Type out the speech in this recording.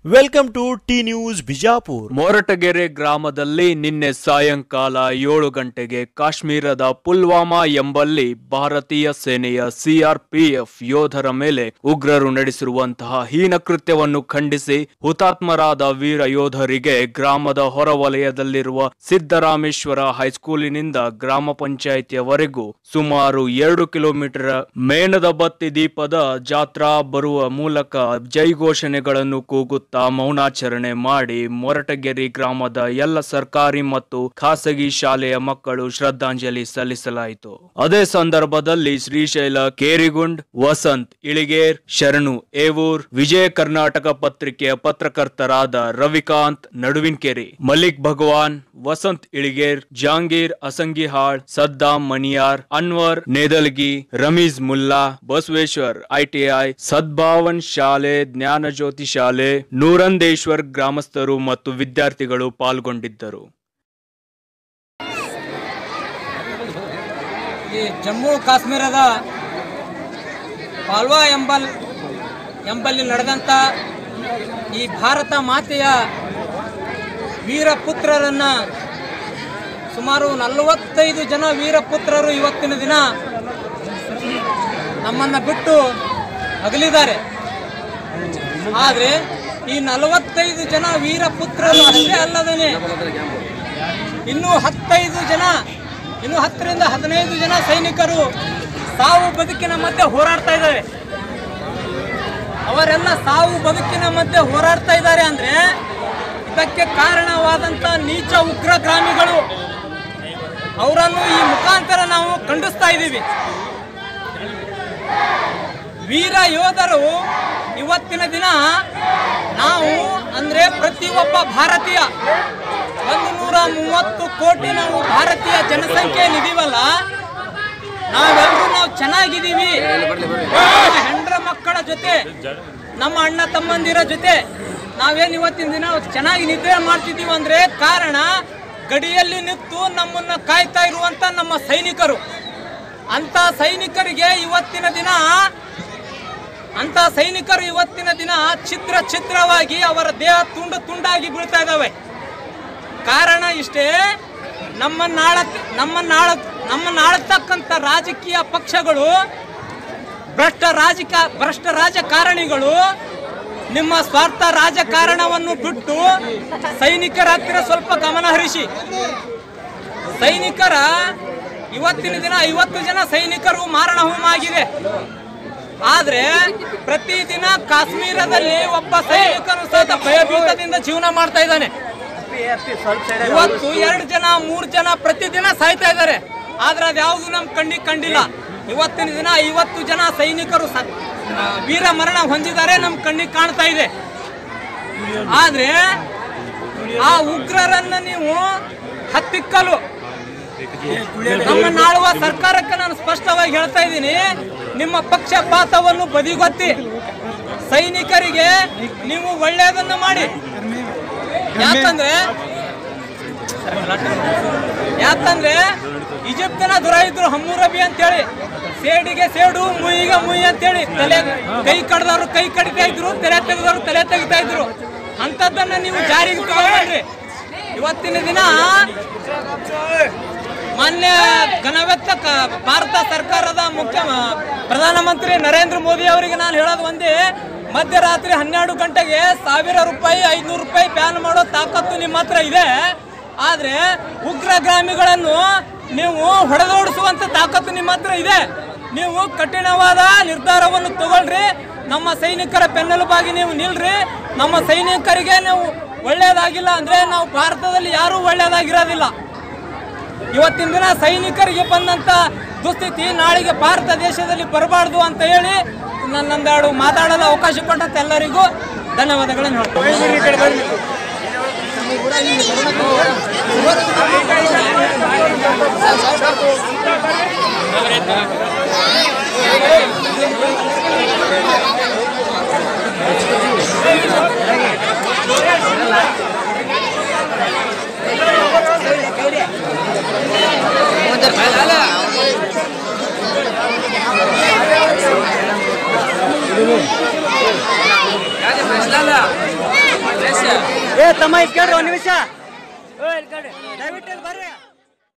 welcome to T news Bijapur Moratagere ಗ್ರಾಮದಲ್ಲಿ ನಿನ್ನೆ ಸಾಯಂಕಾಲ ಏಳು ಗಂಟೆಗೆ ಕಾಶ್ಮೀರದ ಪುಲ್ವಾಮಾ ಎಂಬಲ್ಲಿ ಭಾರತೀಯ ಸೇನೆಯ ಸಿಆರ್ಪಿಎಫ್ ಯೋಧರ ಮೇಲೆ ಉಗ್ರರು ನಡೆಸಿರುವಂತಹ ಹೀನ ಕೃತ್ಯವನ್ನು ಖಂಡಿಸಿ ಹುತಾತ್ಮರಾದ ವೀರ ಯೋಧರಿಗೆ ಗ್ರಾಮದ ಹೊರವಲಯದಲ್ಲಿರುವ ಸಿದ್ದರಾಮೇಶ್ವರ ಹೈಸ್ಕೂಲಿನಿಂದ ಗ್ರಾಮ ಪಂಚಾಯಿತಿಯವರೆಗೂ ಸುಮಾರು ಎರಡು ಕಿಲೋಮೀಟರ್ ಮೇಣದ ಬತ್ತಿ ದೀಪದ ಜಾತ್ರಾ ಬರುವ ಮೂಲಕ ಜೈಘೋಷಣೆಗಳನ್ನು ಕೂಗುತ್ತಾ ಮೌನಾಚರಣೆ ಮಾಡಿ ಮೊರಟಗೆರೆ ಗ್ರಾಮದ ಎಲ್ಲ ಸರ್ಕಾರಿ ಮತ್ತು ಖಾಸಗಿ ಶಾಲೆಯ ಮಕ್ಕಳು ಶ್ರದ್ಧಾಂಜಲಿ ಸಲ್ಲಿಸಲಾಯಿತು ಅದೇ ಸಂದರ್ಭದಲ್ಲಿ ಶ್ರೀಶೈಲ ಕೇರಿಗುಂಡ್ ವಸಂತ್ ಇಳಿಗೇರ್ ಶರಣು ಏವೂರ್ ವಿಜಯ ಕರ್ನಾಟಕ ಪತ್ರಿಕೆಯ ಪತ್ರಕರ್ತರಾದ ರವಿಕಾಂತ್ ನಡುವಿನ್ಕೆರೆ ಮಲಿಕ್ ಭಗವಾನ್ ವಸಂತ್ ಇಳಿಗೇರ್ ಜಾಂಗೀರ್ ಅಸಂಗಿಹಾಳ್ ಸದ್ದಾಂ ಮಣಿಯಾರ್ ಅನ್ವರ್ ನೇದಲ್ಗಿ ರಮೀಜ್ ಮುಲ್ಲಾ ಬಸವೇಶ್ವರ್ ಐಟಿಐ ಸದ್ಭಾವನ್ ಶಾಲೆ ಜ್ಞಾನಜ್ಯೋತಿ ಶಾಲೆ ನೂರಂದೇಶ್ವರ್ ಗ್ರಾಮಸ್ಥರು ಮತ್ತು ವಿದ್ಯಾರ್ಥಿಗಳು ಪಾಲ್ಗೊಂಡಿದ್ದರು ಈ ಜಮ್ಮು ಕಾಶ್ಮೀರದ ಪಾಲ್ವಾ ಎಂಬಲ್ ಎಂಬಲ್ಲಿ ನಡೆದಂಥ ಈ ಭಾರತ ಮಾತೆಯ ವೀರಪುತ್ರರನ್ನು ಸುಮಾರು ನಲವತ್ತೈದು ಜನ ವೀರಪುತ್ರರು ಇವತ್ತಿನ ದಿನ ನಮ್ಮನ್ನು ಬಿಟ್ಟು ಅಗಲಿದ್ದಾರೆ ಆದರೆ ಈ ನಲವತ್ತೈದು ಜನ ವೀರಪುತ್ರರು ಅಷ್ಟೇ ಅಲ್ಲದೇನೆ ಇನ್ನೂ ಹತ್ತೈದು ಜನ ಇನ್ನು ಹತ್ತರಿಂದ ಹದಿನೈದು ಜನ ಸೈನಿಕರು ಸಾವು ಬದುಕಿನ ಮಧ್ಯೆ ಹೋರಾಡ್ತಾ ಇದ್ದಾರೆ ಅವರೆಲ್ಲ ಸಾವು ಬದುಕಿನ ಮಧ್ಯೆ ಹೋರಾಡ್ತಾ ಇದ್ದಾರೆ ಅಂದ್ರೆ ಇದಕ್ಕೆ ಕಾರಣವಾದಂತ ನೀಚ ಉಗ್ರಗಾಮಿಗಳು ಅವರನ್ನು ಈ ಮುಖಾಂತರ ನಾವು ಖಂಡಿಸ್ತಾ ಇದ್ದೀವಿ ವೀರ ಯೋಧರು ಇವತ್ತಿನ ದಿನ ನಾವು ಅಂದ್ರೆ ಪ್ರತಿಯೊಬ್ಬ ಭಾರತೀಯ ಒಂದು ನೂರ ಮೂವತ್ತು ಕೋಟಿ ನಾವು ಭಾರತೀಯ ಜನಸಂಖ್ಯೆಯಲ್ಲಿದ್ದೀವಲ್ಲ ನಾವೆಲ್ಲರೂ ನಾವು ಚೆನ್ನಾಗಿದ್ದೀವಿ ಹೆಂಡ್ರ ಮಕ್ಕಳ ಜೊತೆ ನಮ್ಮ ಅಣ್ಣ ತಮ್ಮಂದಿರ ಜೊತೆ ನಾವೇನು ಇವತ್ತಿನ ದಿನ ಚೆನ್ನಾಗಿ ನಿದ್ರೆ ಮಾಡ್ತಿದ್ದೀವಿ ಅಂದ್ರೆ ಕಾರಣ ಗಡಿಯಲ್ಲಿ ನಿಂತು ನಮ್ಮನ್ನ ಕಾಯ್ತಾ ಇರುವಂತ ನಮ್ಮ ಸೈನಿಕರು ಅಂತ ಸೈನಿಕರಿಗೆ ಇವತ್ತಿನ ದಿನ ಅಂತ ಸೈನಿಕರು ಇವತ್ತಿನ ದಿನ ಛಿದ್ರ ಛಿದ್ರವಾಗಿ ಅವರ ದೇಹ ತುಂಡು ತುಂಡಾಗಿ ಬೀಳ್ತಾ ಇದ್ದಾವೆ ಕಾರಣ ಇಷ್ಟೇ ನಮ್ಮನ್ನಾಳ ನಮ್ಮನ್ನಾಳ ನಮ್ಮನ್ನಾಳತಕ್ಕಂಥ ರಾಜಕೀಯ ಪಕ್ಷಗಳು ಭ್ರಷ್ಟ ರಾಜಕ ಭ್ರಷ್ಟ ರಾಜಕಾರಣಿಗಳು ನಿಮ್ಮ ಸ್ವಾರ್ಥ ರಾಜಕಾರಣವನ್ನು ಬಿಟ್ಟು ಸೈನಿಕರ ಹತ್ತಿರ ಸ್ವಲ್ಪ ಗಮನ ಹರಿಸಿ ಸೈನಿಕರ ಇವತ್ತಿನ ದಿನ ಐವತ್ತು ಜನ ಸೈನಿಕರು ಮಾರಣ ಹೋಮ ಆಗಿದೆ ಆದ್ರೆ ಪ್ರತಿದಿನ ಕಾಶ್ಮೀರದಲ್ಲಿ ಒಬ್ಬ ಸೈನಿಕನು ಸಹಿತ ಭಯಭೀತದಿಂದ ಜೀವನ ಮಾಡ್ತಾ ಇದ್ದಾನೆ ಇವತ್ತು ಎರಡು ಜನ ಮೂರು ಜನ ಪ್ರತಿದಿನ ಸಾಯ್ತಾ ಇದ್ದಾರೆ ಆದ್ರೆ ಅದ್ಯಾವುದು ನಮ್ ಕಣ್ಣಿಗೆ ಕಂಡಿಲ್ಲ ಇವತ್ತಿನ ದಿನ ಐವತ್ತು ಜನ ಸೈನಿಕರು ಸ- ಆ, ವೀರ ಮರಣ ಹೊಂದಿದ್ದಾರೆ ನಮ್ ಕಣ್ಣಿಗೆ ಕಾಣ್ತಾ ಇದೆ ಆದ್ರೆ ಆ ಉಗ್ರರನ್ನ ನೀವು ಹತ್ತಿಕ್ಕಲು ನಮ್ಮನ್ನಾಳುವ ಸರ್ಕಾರಕ್ಕೆ ನಾನು ಸ್ಪಷ್ಟವಾಗಿ ಹೇಳ್ತಾ ಇದ್ದೀನಿ ನಿಮ್ಮ ಪಕ್ಷಪಾತವನ್ನು ಬದಿಗೊತ್ತಿ ಸೈನಿಕರಿಗೆ ನೀವು ಒಳ್ಳೆಯದನ್ನು ಮಾಡಿ ಯಾಕಂದ್ರೆ ಯಾಕಂದ್ರೆ ಈಜಿಪ್ತಿನ ದುರ ಇದ್ರು ಹಮ್ಮುರಬಿ ಅಂತೇಳಿ ಸೇಡಿಗೆ ಸೇಡು ಮುಯಿಗೆ ಮುಯಿ ಅಂತೇಳಿ ತಲೆ ಕೈ ಕಡ್ದವ್ರು ಕೈ ಕಡಿತಾ ಇದ್ರು ತಲೆ ತೆಗೆದವ್ರು ತಲೆ ತೆಗಿತಾ ಇದ್ರು ಅಂತದನ್ನ ನೀವು ಜಾರಿಗೆ ತಗೊಳ್ರಿ ಇವತ್ತಿನ ದಿನ ಮಾನ್ಯ ಘನವ್ಯಕ್ತ ಕ- ಭಾರತ ಸರ್ಕಾರದ ಮುಖ್ಯ ಪ್ರಧಾನಮಂತ್ರಿ ನರೇಂದ್ರ ಮೋದಿ ಅವರಿಗೆ ನಾನು ಹೇಳೋದು ಒಂದೇ ಮಧ್ಯರಾತ್ರಿ ಹನ್ನೆರಡು ಗಂಟೆಗೆ ಸಾವಿರ ರೂಪಾಯಿ ಐದ್ನೂರು ರೂಪಾಯಿ ಬ್ಯಾನ್ ಮಾಡೋ ತಾಕತ್ತು ನಿಮ್ಮ ಹತ್ರ ಇದೆ ಆದ್ರೆ ಉಗ್ರಗಾಮಿಗಳನ್ನು ನೀವು ಹೊಡೆದೋಡಿಸುವಂತ ತಾಕತ್ತು ನಿಮ್ಮ ಹತ್ರ ಇದೆ ನೀವು ಕಠಿಣವಾದ ನಿರ್ಧಾರವನ್ನು ತಗೊಳ್ರಿ ನಮ್ಮ ಸೈನಿಕರ ಬೆನ್ನೆಲುಬಾಗಿ ನೀವು ನಿಲ್ರಿ ನಮ್ಮ ಸೈನಿಕರಿಗೆ ನೀವು ಒಳ್ಳೆಯದಾಗಿಲ್ಲ ಅಂದ್ರೆ ನಾವು ಭಾರತದಲ್ಲಿ ಯಾರೂ ಒಳ್ಳೆಯದಾಗಿರೋದಿಲ್ಲ ಇವತ್ತಿನ ದಿನ ಸೈನಿಕರಿಗೆ ಬಂದಂತ ದುಸ್ಥಿತಿ ನಾಳೆಗೆ ಭಾರತ ದೇಶದಲ್ಲಿ ಬರಬಾರ್ದು ಅಂತ ಹೇಳಿ ನನ್ನೊಂದೆರಡು ಮಾತಾಡಲು ಅವಕಾಶ ಕೊಟ್ಟಂತ ಎಲ್ಲರಿಗೂ ಧನ್ಯವಾದಗಳನ್ನು ಹೇಳ್ತೀನಿ ಯಾಕೆ ಪ್ರಶ್ನೆ ಅಲ್ಲ ಏ ತಮ್ಮ ಇಲ್ಲಿ ಕೇಳ್ರಿ ಒಂದ್ ನಿಮಿಷ ದಯವಿಟ್ಟು ಇಲ್ಲಿ ಬರ್ರಿ